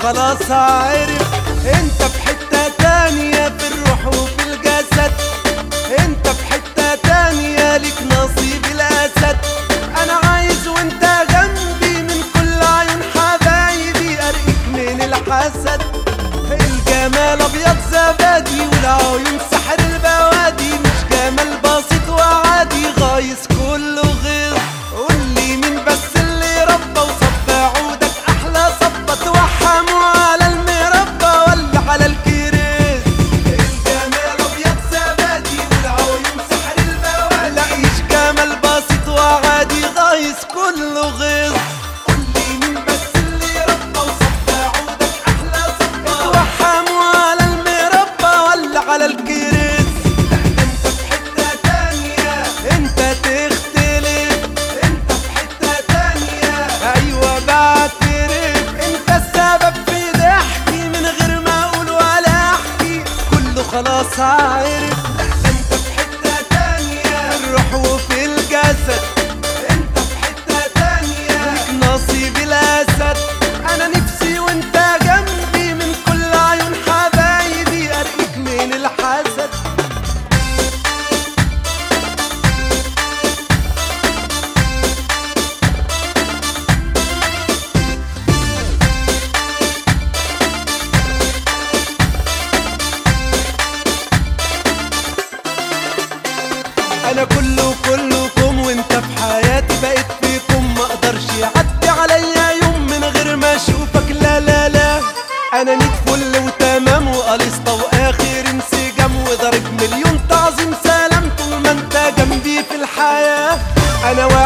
خلاص عارف انت في حتة تانية في الروح وفي الجسد انت في حتة تانية ليك نصيب الاسد انا عايز وانت جنبي من كل عيون حبايبي ارقيك من الحسد الجمال ابيض زبادي والعيون سحر البوادي مش جمال بسيط وعادي غايز كله غيظ قولي مين بس اللي ربى وصب عودك احلى صبة توحموا على المربى ولا على الكريز الجمال ابيض زبادي والعيون سحر البوادي لا مش جمال بسيط وعادي غايز كله غيظ قولي مين بس اللي ربى وصب عودك احلى صبة توحموا على المربى ولا على الكريز انت في حتة تانية انت تختلف انت في حتة تانية ايوه بعترف انت السبب في ضحكي من غير ما اقول ولا احكي كله خلاص عارف انت في حتة تانية الروح وفي الجسد انت في حتة تانية ليك نصيب الاسد انا نفسي وانت جنبي من كل عيون حبايبي ارقيك من الحسد انا كله كلكم وانت في حياتي بقيت فيكم ما اقدرش يعدي عليا يوم من غير ما اشوفك لا لا لا انا نيت فل وتمام وقليصة واخر انسجام وضرب مليون تعظيم سلام طول ما انت جنبي في الحياة انا